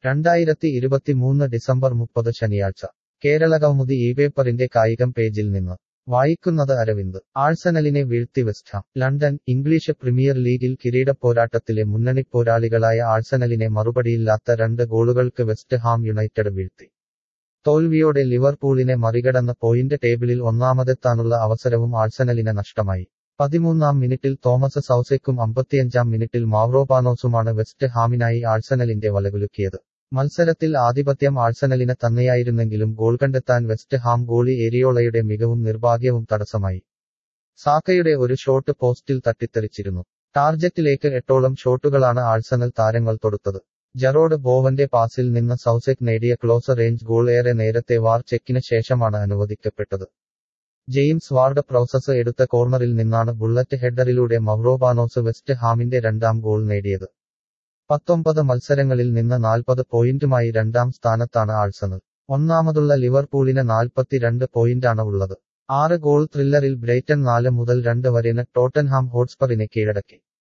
രണ്ടായിരത്തി ഇരുപത്തിമൂന്ന് ഡിസംബർ മുപ്പത് ശനിയാഴ്ച കേരളകൗമുദി ഈ പേപ്പറിന്റെ കായികം പേജിൽ നിന്ന് വായിക്കുന്നത് അരവിന്ദ് ആഴ്സണലിനെ വീഴ്ത്തി വെസ്റ്റ്ഹാം ലണ്ടൻ ഇംഗ്ലീഷ് പ്രീമിയർ ലീഗിൽ കിരീടപ്പോരാട്ടത്തിലെ മുന്നണിപ്പോരാളികളായ ആഴ്സണലിനെ മറുപടിയില്ലാത്ത രണ്ട് ഗോളുകൾക്ക് വെസ്റ്റ് ഹാം യുണൈറ്റഡ് വീഴ്ത്തി തോൽവിയോടെ ലിവർപൂളിനെ മറികടന്ന പോയിന്റ് ടേബിളിൽ ഒന്നാമതെത്താനുള്ള അവസരവും ആഴ്സണലിന് നഷ്ടമായി പതിമൂന്നാം മിനിറ്റിൽ തോമസ് സൗസെക്കും അമ്പത്തിയഞ്ചാം മിനിറ്റിൽ മാവ്രോപാനോസുമാണ് വെസ്റ്റ് ഹാമിനായി ആഴ്സണലിന്റെ വലകുലുക്കിയത് മത്സരത്തിൽ ആധിപത്യം ആഴ്സണലിന് തന്നെയായിരുന്നെങ്കിലും ഗോൾ കണ്ടെത്താൻ വെസ്റ്റ് ഹാം ഗോളി ഏരിയോളയുടെ മികവും നിർഭാഗ്യവും തടസ്സമായി സാക്കയുടെ ഒരു ഷോട്ട് പോസ്റ്റിൽ തട്ടിത്തെറിച്ചിരുന്നു ടാർജറ്റിലേക്ക് എട്ടോളം ഷോട്ടുകളാണ് ആഴ്സണൽ താരങ്ങൾ തൊടുത്തത് ജറോഡ് ബോവന്റെ പാസിൽ നിന്ന് സൗസെക് നേടിയ ക്ലോസ് റേഞ്ച് ഗോൾ ഏറെ നേരത്തെ വാർ ചെക്കിന് ശേഷമാണ് അനുവദിക്കപ്പെട്ടത് ജെയിംസ് വാർഡ് പ്രോസസ് എടുത്ത കോർണറിൽ നിന്നാണ് ബുള്ളറ്റ് ഹെഡറിലൂടെ മൗറോബാനോസ് വെസ്റ്റ് ഹാമിന്റെ രണ്ടാം ഗോൾ നേടിയത് പത്തൊമ്പത് മത്സരങ്ങളിൽ നിന്ന് നാൽപ്പത് പോയിന്റുമായി രണ്ടാം സ്ഥാനത്താണ് ആഴ്സണൽ ഒന്നാമതുള്ള ലിവർപൂളിന് നാൽപ്പത്തിരണ്ട് പോയിന്റാണ് ഉള്ളത് ആറ് ഗോൾ ത്രില്ലറിൽ ബ്രൈറ്റൺ നാല് മുതൽ രണ്ട് വരെ ടോട്ടൻഹാം ഹോട്ട്സ്പറിനെ കീഴടക്കി